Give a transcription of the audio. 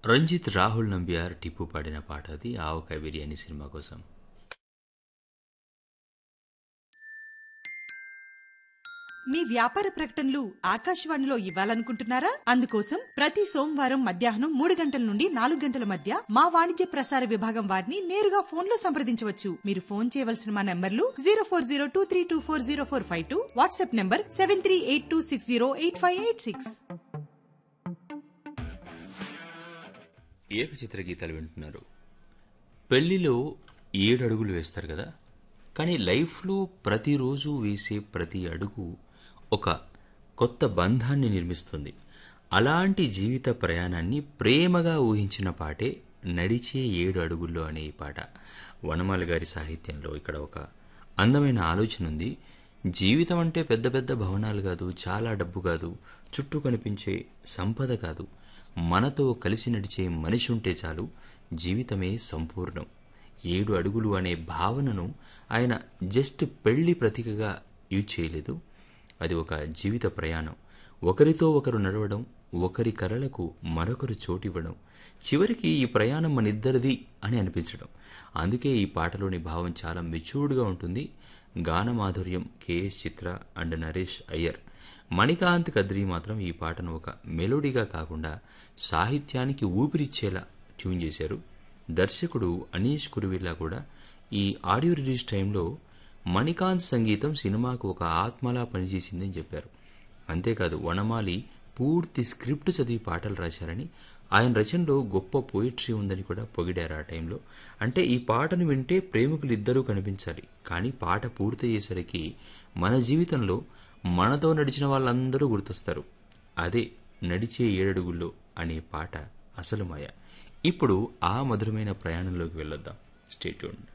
రంజిత్ రాహుల్ నంబియార్ టిప్పు పాడిన పాట అది ఆవకాయ బిర్యానీ సినిమా కోసం మీ వ్యాపార ప్రకటనలు ఆకాశవాణిలో ఇవ్వాలనుకుంటున్నారా అందుకోసం ప్రతి సోమవారం మధ్యాహ్నం మూడు గంటల నుండి నాలుగు గంటల మధ్య మా వాణిజ్య ప్రసార విభాగం వారిని నేరుగా ఫోన్ లో సంప్రదించవచ్చు మీరు ఫోన్ చేయవలసిన మా నంబర్లు zero four zero two three two four zero four five two WhatsApp number seven three eight two six zero eight five eight six ఏకచిత్ర గీతాలు వింటున్నారు పెళ్లిలో ఏడు అడుగులు వేస్తారు కదా కానీ లైఫ్లో ప్రతిరోజు వేసే ప్రతి అడుగు ఒక కొత్త బంధాన్ని నిర్మిస్తుంది అలాంటి జీవిత ప్రయాణాన్ని ప్రేమగా ఊహించిన పాటే నడిచే ఏడు అడుగుల్లో అనే ఈ పాట వనమాల గారి సాహిత్యంలో ఇక్కడ ఒక అందమైన ఆలోచన ఉంది జీవితం అంటే పెద్ద పెద్ద భవనాలు కాదు చాలా డబ్బు కాదు చుట్టూ కనిపించే సంపద కాదు మనతో కలిసి నడిచే మనిషి ఉంటే చాలు జీవితమే సంపూర్ణం ఏడు అడుగులు అనే భావనను ఆయన జస్ట్ పెళ్లి ప్రతీకగా యూజ్ చేయలేదు అది ఒక జీవిత ప్రయాణం ఒకరితో ఒకరు నడవడం ఒకరి కలలకు మరొకరు చోటివ్వడం చివరికి ఈ ప్రయాణం మనిద్దరిది అని అనిపించడం అందుకే ఈ పాటలోని భావం చాలా మెచ్యూర్డ్గా ఉంటుంది గాన మాధుర్యం కెఎస్ చిత్ర అండ్ నరేష్ అయ్యర్ మణికాంత్ కద్రి మాత్రం ఈ పాటను ఒక మెలోడీగా కాకుండా సాహిత్యానికి ఊపిరిచ్చేలా ట్యూన్ చేశారు దర్శకుడు అనీష్ కురువిల్లా కూడా ఈ ఆడియో రిలీజ్ టైంలో మణికాంత్ సంగీతం సినిమాకు ఒక ఆత్మలా పనిచేసిందని చెప్పారు అంతేకాదు వనమాలి పూర్తి స్క్రిప్ట్ చదివి పాటలు రాశారని ఆయన రచనలో గొప్ప పోయిట్రీ ఉందని కూడా పొగిడారు ఆ టైంలో అంటే ఈ పాటను వింటే ప్రేమికులు ఇద్దరూ కనిపించాలి కానీ పాట పూర్తయ్యేసరికి మన జీవితంలో మనతో నడిచిన వాళ్ళందరూ గుర్తొస్తారు అదే నడిచే ఏడడుగుల్లో అనే పాట అసలు మాయ ఇప్పుడు ఆ మధురమైన ప్రయాణంలోకి వెళ్ళొద్దాం స్టేట్యూన్